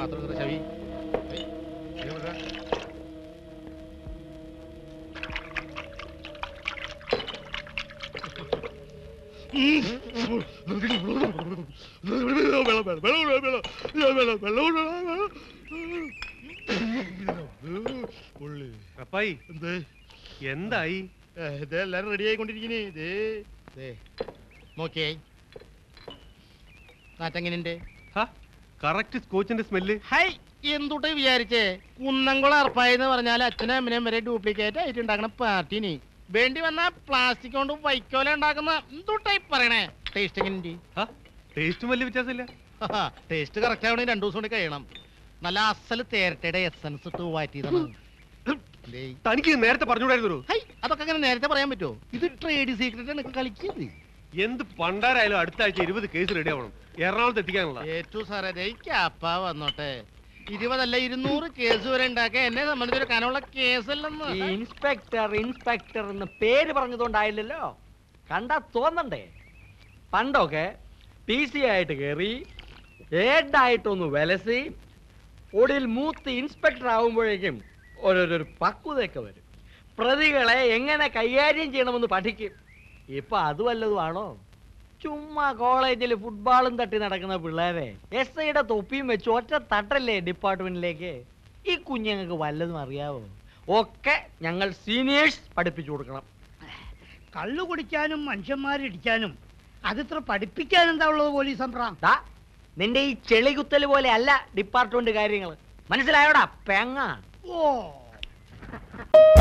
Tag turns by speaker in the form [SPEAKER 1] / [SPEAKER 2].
[SPEAKER 1] പാത്രം എടുത്തോ, ചവി ഏയ്, ഇത് വിടടാ. ഉള്ളി.
[SPEAKER 2] അപ്പായി
[SPEAKER 1] എന്തേ
[SPEAKER 2] എന്തായി
[SPEAKER 1] ഏ, ഇത് എല്ലാരും റെഡി ആയിക്കൊണ്ടിരിക്കണേ ഇത് ദേ, നോക്കിയേ നാറ്റെങ്ങനെയുണ്ട്
[SPEAKER 2] കറക്റ്റ് സ്കോച്ചിന്റെ സ്മെല്ല്
[SPEAKER 1] ഹൈ എന്തുട്ട് വിചാരിച്ചേ കുന്നംകുളം അർപ്പായി എന്ന് പറഞ്ഞാൽ അച്ഛനും അമ്മനും വരെ ഡ്യൂപ്ലിക്കേറ്റ് ആയിട്ട് ഉണ്ടാക്കണ പാർട്ടിനി വേണ്ടി വന്ന പ്ലാസ്റ്റിക് കൊണ്ട് വൈക്കോല ഉണ്ടാക്കുന്ന എന്തുട്ടായി പറയണേ ടേസ്റ്റ് എങ്ങനെയുണ്ട്
[SPEAKER 2] ടേസ്റ്റും വലിയ വ്യത്യാസമില്ല
[SPEAKER 1] ടേസ്റ്റ് കറക്റ്റ് ആവണേ രണ്ടു ദിവസം കൊണ്ട് കഴിയണം നല്ല അസൽ തേരട്ടയുടെ എസൻസ് ഇട്ട് വാറ്റിയതാണ് ദേ.
[SPEAKER 2] തനിക്ക് നേരത്തെ പറഞ്ഞുകൂടായിരുന്നു
[SPEAKER 1] ഹൈ അതൊക്കെ അങ്ങനെ നേരത്തെ പറയാൻ പറ്റുമോ ഇത് ട്രേഡ് സീക്രട്ട് ആണ് കളിക്കുന്നത്
[SPEAKER 2] എന്ത് പണ്ടാരായാലും അടുത്ത ആഴ്ച ഇരുപത് കേസ് റെഡി ആവണം എറണാകുളത്ത് എത്തിക്കാനുള്ള
[SPEAKER 1] ഏറ്റവും സാറേ ദേ ക്യാപ്പ വന്നോട്ടെ ഇരുപതല്ല ഇരുന്നൂറ് കേസ് വരെ ഉണ്ടാക്കാൻ എന്നെ സംബന്ധിച്ചൊരു കനമുള്ള കേസല്ലെന്ന്
[SPEAKER 3] ഈ ഇൻസ്പെക്ടർ ഇൻസ്പെക്ടർ എന്ന് പേര് പറഞ്ഞതുകൊണ്ടായില്ലല്ലോ കണ്ടാ തോന്നണ്ടേ പണ്ടൊക്കെ പി സി ആയിട്ട് കയറി ഏഡായിട്ടൊന്ന് വിലസി ഒടുവിൽ മൂത്ത് ഇൻസ്പെക്ടർ ആവുമ്പോഴേക്കും ഓരോരോ പക്വതയൊക്കെ വരും പ്രതികളെ എങ്ങനെ കൈകാര്യം ചെയ്യണമെന്ന് പഠിക്കും ഇപ്പൊ അത് വല്ലതുമാണോ ചുമ്മാ കോളേജിൽ ഫുട്ബോളും തട്ടി നടക്കുന്ന പിള്ളേരെ എസ് ഐയുടെ തൊപ്പിയും വെച്ച് ഒറ്റ തട്ടല്ലേ ഡിപ്പാർട്ട്മെന്റിലേക്ക് ഈ കുഞ്ഞുങ്ങൾക്ക് വല്ലതും അറിയാവോ ഒക്കെ ഞങ്ങൾ സീനിയേഴ്സ് പഠിപ്പിച്ചു കൊടുക്കണം
[SPEAKER 4] കള്ളു കുടിക്കാനും മനുഷ്യന്മാരിടിക്കാനും അതിത്ര പഠിപ്പിക്കാൻ എന്താ ഉള്ളത് പോലീസ് അമ്പ്ര
[SPEAKER 3] ദാ, നിന്റെ ഈ ചെളികുത്തൽ പോലെ അല്ല ഡിപ്പാർട്ട്മെന്റ് കാര്യങ്ങൾ മനസ്സിലായോടാ പെങ്ങ
[SPEAKER 4] ഓ